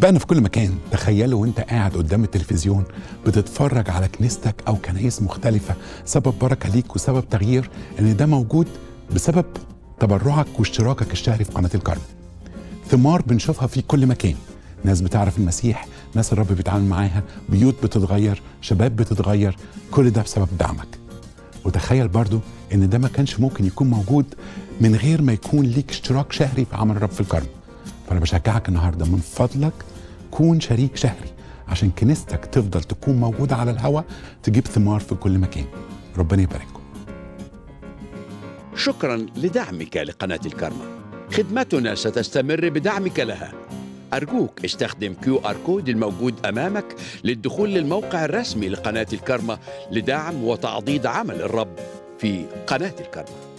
أحبائنا في كل مكان تخيلوا وانت قاعد قدام التلفزيون بتتفرج على كنيستك أو كنايس مختلفة سبب بركة ليك وسبب تغيير إن ده موجود بسبب تبرعك واشتراكك الشهري في قناة الكرم ثمار بنشوفها في كل مكان ناس بتعرف المسيح ناس الرب بيتعامل معاها بيوت بتتغير شباب بتتغير كل ده بسبب دعمك وتخيل برضو ان ده ما كانش ممكن يكون موجود من غير ما يكون ليك اشتراك شهري في عمل الرب في الكرم فانا بشجعك النهارده من فضلك كون شريك شهري عشان كنيستك تفضل تكون موجوده على الهواء تجيب ثمار في كل مكان ربنا يبارككم شكرا لدعمك لقناة الكرمة خدمتنا ستستمر بدعمك لها أرجوك استخدم كيو آر كود الموجود أمامك للدخول للموقع الرسمي لقناة الكرمة لدعم وتعضيد عمل الرب في قناة الكرمة